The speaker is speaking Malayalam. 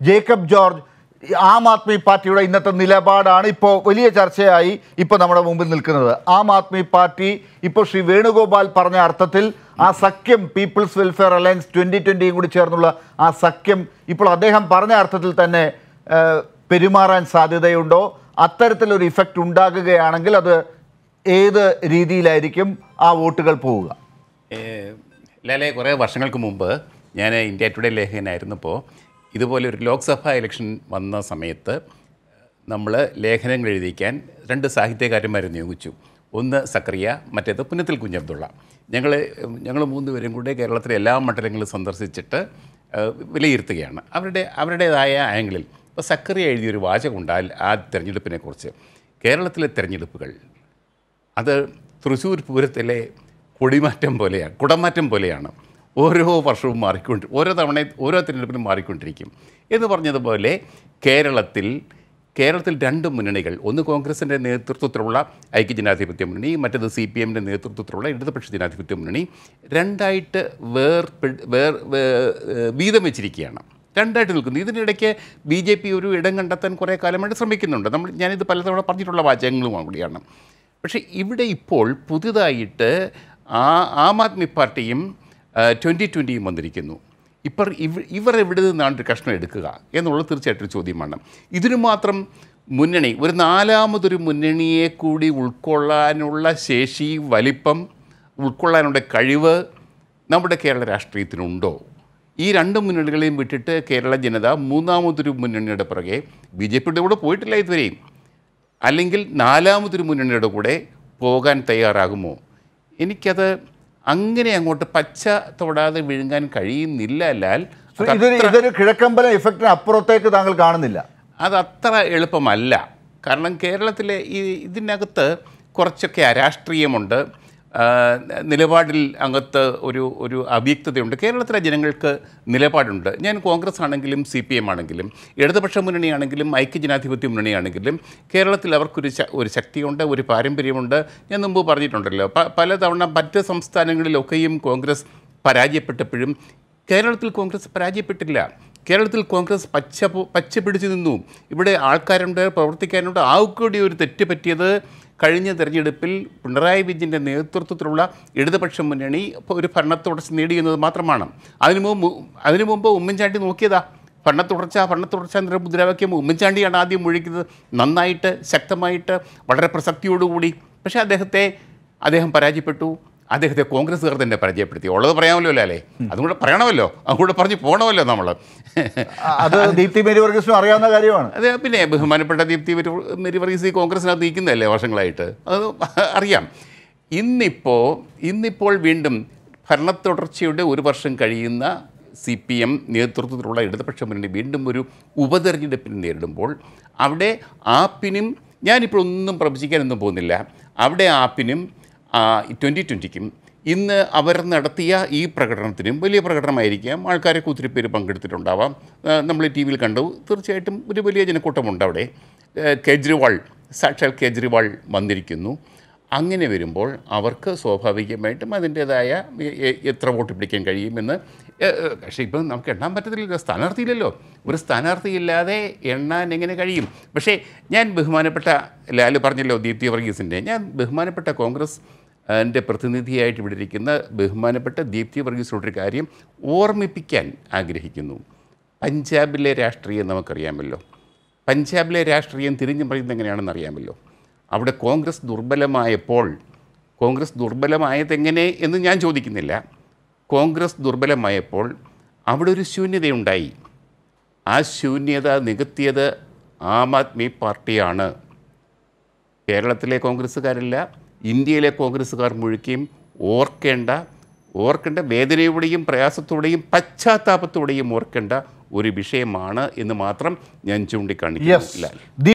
ജേക്കബ് ജോർജ് ആം ആദ്മി പാർട്ടിയുടെ ഇന്നത്തെ നിലപാടാണ് ഇപ്പോൾ വലിയ ചർച്ചയായി ഇപ്പോൾ നമ്മുടെ മുമ്പിൽ നിൽക്കുന്നത് ആം ആദ്മി പാർട്ടി ഇപ്പോൾ ശ്രീ വേണുഗോപാൽ പറഞ്ഞ അർത്ഥത്തിൽ ആ സഖ്യം പീപ്പിൾസ് വെൽഫെയർ അലയൻസ് ട്വൻ്റി ട്വൻ്റിയും കൂടി ചേർന്നുള്ള ആ സഖ്യം ഇപ്പോൾ അദ്ദേഹം പറഞ്ഞ അർത്ഥത്തിൽ തന്നെ ആ, പെരുമാറാൻ സാധ്യതയുണ്ടോ അത്തരത്തിലൊരു ഇഫക്റ്റ് ഉണ്ടാകുകയാണെങ്കിൽ അത് ഏത് രീതിയിലായിരിക്കും ആ വോട്ടുകൾ പോവുക ഏഹ് ലാലെ കുറേ വർഷങ്ങൾക്ക് മുമ്പ് ഞാൻ ഇന്ത്യ ടുഡേ ലേഖകനായിരുന്നപ്പോൾ ഇതുപോലെ ഒരു ലോക്സഭാ ഇലക്ഷൻ വന്ന സമയത്ത് നമ്മൾ ലേഖനങ്ങൾ എഴുതിക്കാൻ രണ്ട് സാഹിത്യകാരന്മാരെ നിയോഗിച്ചു ഒന്ന് സക്രിയ മറ്റേത് പുന്നത്തിൽ കുഞ്ഞബ്ദുള്ള ഞങ്ങൾ ഞങ്ങൾ മൂന്ന് പേരും കൂടെ കേരളത്തിലെ എല്ലാ മണ്ഡലങ്ങളും സന്ദർശിച്ചിട്ട് ഏഹ്, വിലയിരുത്തുകയാണ് അവരുടെ അവരുടേതായ ആംഗിളിൽ ഇപ്പോൾ സക്രിയ എഴുതിയൊരു വാചകമുണ്ട് ആ ആ തെരഞ്ഞെടുപ്പിനെക്കുറിച്ച് കേരളത്തിലെ തെരഞ്ഞെടുപ്പുകൾ അത് തൃശ്ശൂർ പൂരത്തിലെ കൊടിമാറ്റം പോലെയാണ് കുടമാറ്റം പോലെയാണ് ഓരോ വർഷവും മാറിക്കൊണ്ട് ഓരോ തവണ ഓരോ തിരഞ്ഞെടുപ്പിനും മാറിക്കൊണ്ടിരിക്കും എന്ന് പറഞ്ഞതുപോലെ കേരളത്തിൽ കേരളത്തിൽ രണ്ട് മുന്നണികൾ ഒന്ന് കോൺഗ്രസിൻ്റെ നേതൃത്വത്തിലുള്ള ഐക്യജനാധിപത്യ മുന്നണി മറ്റേത് സി പി എമ്മിൻ്റെ നേതൃത്വത്തിലുള്ള ഇടതുപക്ഷ ജനാധിപത്യ മുന്നണി രണ്ടായിട്ട് വേർ വേർ വേ- വീതം വെച്ചിരിക്കുകയാണ് രണ്ടായിട്ട് നിൽക്കുന്നു ഇതിനിടയ്ക്ക് ബി ജെ പി ഒരു ഇടം കണ്ടെത്താൻ കുറേ കാലമായിട്ട് ശ്രമിക്കുന്നുണ്ട് നമ്മൾ ഞാനിത് പലതവണ പറഞ്ഞിട്ടുള്ള വാചകങ്ങളും കൂടിയാണ് പക്ഷേ ഇവിടെ ഇപ്പോൾ പുതുതായിട്ട് ആ ആം ആദ്മി പാർട്ടിയും ട്വൻ്റി ട്വൻ്റിയും വന്നിരിക്കുന്നു ഇപ്പം ഇവ ഇവർ എവിടെ നിന്നാണ് ഒരു കഷ്ണം എടുക്കുക എന്നുള്ളത് തീർച്ചയായിട്ടും ഒരു ചോദ്യമാണ് ഇതിനു മാത്രം മുന്നണി ഒരു നാലാമതൊരു മുന്നണിയെ കൂടി ഉൾക്കൊള്ളാനുള്ള ശേഷി വലിപ്പം ഉൾക്കൊള്ളാനുള്ള കഴിവ് നമ്മുടെ കേരള രാഷ്ട്രീയത്തിനുണ്ടോ ഈ രണ്ട് മുന്നണികളെയും വിട്ടിട്ട് കേരള ജനത മൂന്നാമതൊരു മുന്നണിയുടെ പുറകെ ബി ജെ പിയുടെ കൂടെ പോയിട്ടില്ല ഇതുവരെയും അല്ലെങ്കിൽ നാലാമതൊരു മുന്നണിയുടെ കൂടെ പോകാൻ തയ്യാറാകുമോ എനിക്കത് അങ്ങനെ അങ്ങോട്ട് പച്ച തൊടാതെ വിഴുങ്ങാൻ കഴിയുന്നില്ല ലാൽ അത് ഇതൊരു അത്ര- ഇതൊരു കിഴക്കമ്പലം ഇഫക്റ്റിന് അപ്പുറത്തേക്ക് താങ്കൾ കാണുന്നില്ല അത് അത്ര എളുപ്പമല്ല കാരണം കേരളത്തിലെ ഈ ഇതിനകത്ത് കുറച്ചൊക്കെ അരാഷ്ട്രീയമുണ്ട് ആ, നിലപാടിൽ അകത്ത് ഒരു ഒരു അവ്യക്തതയുണ്ട് കേരളത്തിലെ ജനങ്ങൾക്ക് നിലപാടുണ്ട് ഞാൻ കോൺഗ്രസ് ആണെങ്കിലും സി പി എം ആണെങ്കിലും ഇടതുപക്ഷ മുന്നണിയാണെങ്കിലും ഐക്യജനാധിപത്യ മുന്നണിയാണെങ്കിലും കേരളത്തിൽ അവർക്കൊരു ശ- ഒരു ശക്തിയുണ്ട് ഒരു പാരമ്പര്യമുണ്ട് ഞാൻ മുമ്പ് പറഞ്ഞിട്ടുണ്ടല്ലോ പ- പലതവണ മറ്റ് സംസ്ഥാനങ്ങളിലൊക്കെയും കോൺഗ്രസ് പരാജയപ്പെട്ടപ്പോഴും കേരളത്തിൽ കോൺഗ്രസ് പരാജയപ്പെട്ടില്ല കേരളത്തിൽ കോൺഗ്രസ് പച്ച പോ- പച്ച പിടിച്ചു നിന്നു ഇവിടെ ആൾക്കാരുണ്ട് പ്രവർത്തിക്കാനുണ്ട് ആ കൂടി ഒരു തെറ്റ് പറ്റിയത് കഴിഞ്ഞ തെരഞ്ഞെടുപ്പിൽ പിണറായി വിജയൻ്റെ നേതൃത്വത്തിലുള്ള ഇടതുപക്ഷ മുന്നണി ഇപ്പോൾ ഒരു ഭരണത്തുടർച്ച നേടിയെന്നത് മാത്രമാണ് അതിനു മുമ്പ് അതിനു മുമ്പ് ഉമ്മൻചാണ്ടി നോക്കിയതാ ഭരണത്തുടർച്ച ഭരണത്തുടർച്ച എന്നൊരു മുദ്രാവാക്യം ഉമ്മൻചാണ്ടിയാണ് ആദ്യം മുഴിക്കുന്നത് നന്നായിട്ട് ശക്തമായിട്ട് വളരെ പ്രസക്തിയോടുകൂടി പക്ഷേ അദ്ദേഹത്തെ അദ്ദേഹം പരാജയപ്പെട്ടു അദ്ദേഹത്തെ കോൺഗ്രസ്സുകാർ തന്നെ പരാജയപ്പെടുത്തി ഉള്ളത് പറയാമല്ലോ അല്ലേ അതും കൂടെ പറയണമല്ലോ അതും കൂടെ പറഞ്ഞ് പോകണമല്ലോ നമ്മൾ അ- അത് ദീപ്തി മേരി വർഗീസിനും അറിയാവുന്ന കാര്യമാണ് അത് പിന്നെ ബഹുമാനപ്പെട്ട ദീപ്തി മെരി മെരി വർഗീസ് ഈ കോൺഗ്രസിനകത്ത് നിൽക്കുന്നതല്ലേ വർഷങ്ങളായിട്ട് അത് അറിയാം ഇന്നിപ്പോൾ ഇന്നിപ്പോൾ വീണ്ടും ഭരണത്തുടർച്ചയുടെ ഒരു വർഷം കഴിയുന്ന സി പി എം നേതൃത്വത്തിലുള്ള ഇടതുപക്ഷ മുന്നണി വീണ്ടും ഒരു ഉപതെരഞ്ഞെടുപ്പിന് നേരിടുമ്പോൾ അവിടെ ആപ്പിനും ഞാനിപ്പോൾ ഒന്നും പ്രവചിക്കാനൊന്നും പോകുന്നില്ല അവിടെ ആപ്പിനും ട്വൻ്റി ട്വൻറ്റിക്കും ഇന്ന് അവർ നടത്തിയ ഈ പ്രകടനത്തിനും വലിയ പ്രകടനമായിരിക്കാം ആൾക്കാരൊക്കെ ഒത്തിരി പേര് പങ്കെടുത്തിട്ടുണ്ടാവാം ആ, നമ്മൾ ടി വിയിൽ കണ്ടു തീർച്ചയായിട്ടും ഒരു വലിയ ജനക്കൂട്ടമുണ്ട് അവിടെ ഏ, കേജ്രിവാൾ സാക്ഷാൽ കേജ്രിവാൾ വന്നിരിക്കുന്നു അങ്ങനെ വരുമ്പോൾ അവർക്ക് സ്വാഭാവികമായിട്ടും അതിൻ്റേതായ എ- എ- എത്ര വോട്ട് പിടിക്കാൻ കഴിയുമെന്ന് ഏ, ഏ, പക്ഷേ ഇപ്പം നമുക്ക് എണ്ണാൻ പറ്റത്തില്ലല്ലോ സ്ഥാനാർത്ഥിയില്ലല്ലോ ഒരു സ്ഥാനാർത്ഥിയില്ലാതെ എണ്ണാൻ എങ്ങനെ കഴിയും പക്ഷേ ഞാൻ ബഹുമാനപ്പെട്ട ലാല് പറഞ്ഞല്ലോ ദീപ്തി വർഗീസിൻ്റെ ഞാൻ ബഹുമാനപ്പെട്ട കോൺഗ്രസ് എൻ്റെ പ്രതിനിധിയായിട്ട് ഇവിടെ ഇരിക്കുന്ന ബഹുമാനപ്പെട്ട ദീപ്തി വർഗീസിനോടൊരു കാര്യം ഓർമ്മിപ്പിക്കാൻ ആഗ്രഹിക്കുന്നു പഞ്ചാബിലെ രാഷ്ട്രീയം നമുക്കറിയാമല്ലോ പഞ്ചാബിലെ രാഷ്ട്രീയം തിരിഞ്ഞു പറയുന്നത് എങ്ങനെയാണെന്ന് അറിയാമല്ലോ അവിടെ കോൺഗ്രസ് ദുർബലമായപ്പോൾ കോൺഗ്രസ് ദുർബലമായതെങ്ങനെ എന്ന് ഞാൻ ചോദിക്കുന്നില്ല കോൺഗ്രസ് ദുർബലമായപ്പോൾ അവിടെ ഒരു ശൂന്യതയുണ്ടായി ആ ശൂന്യത നികത്തിയത് ആം ആദ്മി പാർട്ടിയാണ് കേരളത്തിലെ കോൺഗ്രസ്സുകാരല്ല ഇന്ത്യയിലെ കോൺഗ്രസ്സുകാർ മുഴുക്കുകയും ഓർക്കേണ്ട ഓർക്കേണ്ട വേദനയോടെയും പ്രയാസത്തോടെയും പശ്ചാത്താപത്തോടെയും ഓർക്കേണ്ട ഒരു വിഷയമാണ് എന്ന് മാത്രം ഞാൻ ചൂണ്ടിക്കാണിക്കുന്നു യെസ് ലാൽ